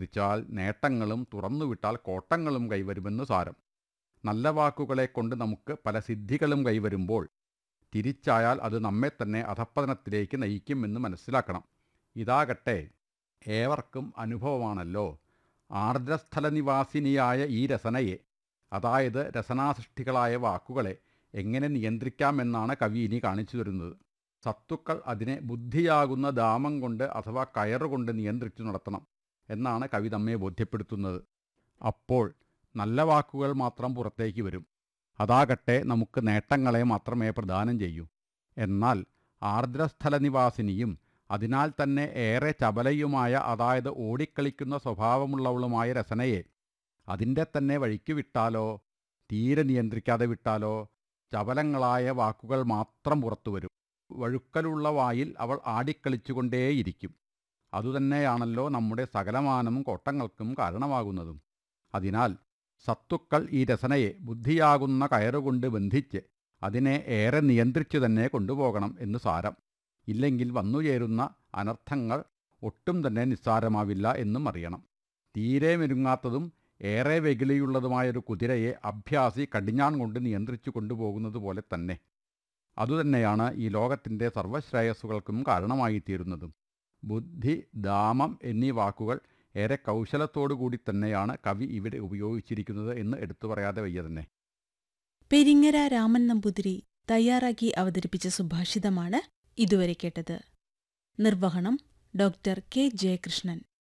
നിയന്ത്രിച്ചാൽ നേട്ടങ്ങളും തുറന്നുവിട്ടാൽ കോട്ടങ്ങളും കൈവരുമെന്ന് സാരം നല്ല വാക്കുകളെ കൊണ്ട് നമുക്ക് പല സിദ്ധികളും കൈവരുമ്പോൾ തിരിച്ചായാൽ അത് നമ്മെ തന്നെ അധപ്പതനത്തിലേക്ക് നയിക്കുമെന്ന് മനസ്സിലാക്കണം ഇതാകട്ടെ ഏവർക്കും അനുഭവമാണല്ലോ ആർദ്രസ്ഥലനിവാസിനിയായ ഈ രസനയെ അതായത് രസനാസൃഷ്ടികളായ വാക്കുകളെ എങ്ങനെ നിയന്ത്രിക്കാമെന്നാണ് കവി ഇനി കാണിച്ചു തരുന്നത് സത്തുക്കൾ അതിനെ ബുദ്ധിയാകുന്ന ദാമം കൊണ്ട് അഥവാ കയറുകൊണ്ട് നിയന്ത്രിച്ചു നടത്തണം എന്നാണ് കവി നമ്മെ ബോധ്യപ്പെടുത്തുന്നത് അപ്പോൾ നല്ല വാക്കുകൾ മാത്രം പുറത്തേക്ക് വരും അതാകട്ടെ നമുക്ക് നേട്ടങ്ങളെ മാത്രമേ പ്രദാനം ചെയ്യൂ എന്നാൽ ആർദ്രസ്ഥലനിവാസിനിയും അതിനാൽ തന്നെ ഏറെ ചപലയുമായ അതായത് ഓടിക്കളിക്കുന്ന സ്വഭാവമുള്ളവളുമായ രസനയെ അതിൻ്റെ തന്നെ വഴിക്ക് വിട്ടാലോ തീരെ നിയന്ത്രിക്കാതെ വിട്ടാലോ ചപലങ്ങളായ വാക്കുകൾ മാത്രം പുറത്തു വരും വഴുക്കലുള്ള വായിൽ അവൾ ആടിക്കളിച്ചുകൊണ്ടേയിരിക്കും അതുതന്നെയാണല്ലോ നമ്മുടെ സകലമാനം കോട്ടങ്ങൾക്കും കാരണമാകുന്നതും അതിനാൽ സത്തുക്കൾ ഈ രസനയെ ബുദ്ധിയാകുന്ന കയറുകൊണ്ട് ബന്ധിച്ച് അതിനെ ഏറെ നിയന്ത്രിച്ചു തന്നെ കൊണ്ടുപോകണം എന്ന് സാരം ഇല്ലെങ്കിൽ വന്നുചേരുന്ന അനർത്ഥങ്ങൾ ഒട്ടും തന്നെ നിസ്സാരമാവില്ല എന്നും അറിയണം തീരെ മെരുങ്ങാത്തതും ഏറെ വെകിളിയുള്ളതുമായൊരു കുതിരയെ അഭ്യാസി കടിഞ്ഞാൺ കൊണ്ട് നിയന്ത്രിച്ചു കൊണ്ടുപോകുന്നത് പോലെ തന്നെ അതുതന്നെയാണ് ഈ ലോകത്തിൻ്റെ സർവശ്രേയസ്സുകൾക്കും കാരണമായിത്തീരുന്നതും ബുദ്ധി ദാമം എന്നീ വാക്കുകൾ ഏറെ കൗശലത്തോടുകൂടി തന്നെയാണ് കവി ഇവിടെ ഉപയോഗിച്ചിരിക്കുന്നത് എന്ന് എടുത്തു പറയാതെ വയ്യ തന്നെ പെരിങ്ങര രാമൻ നമ്പൂതിരി തയ്യാറാക്കി അവതരിപ്പിച്ച സുഭാഷിതമാണ് ഇതുവരെ കേട്ടത് നിർവഹണം ഡോക്ടർ കെ ജയകൃഷ്ണൻ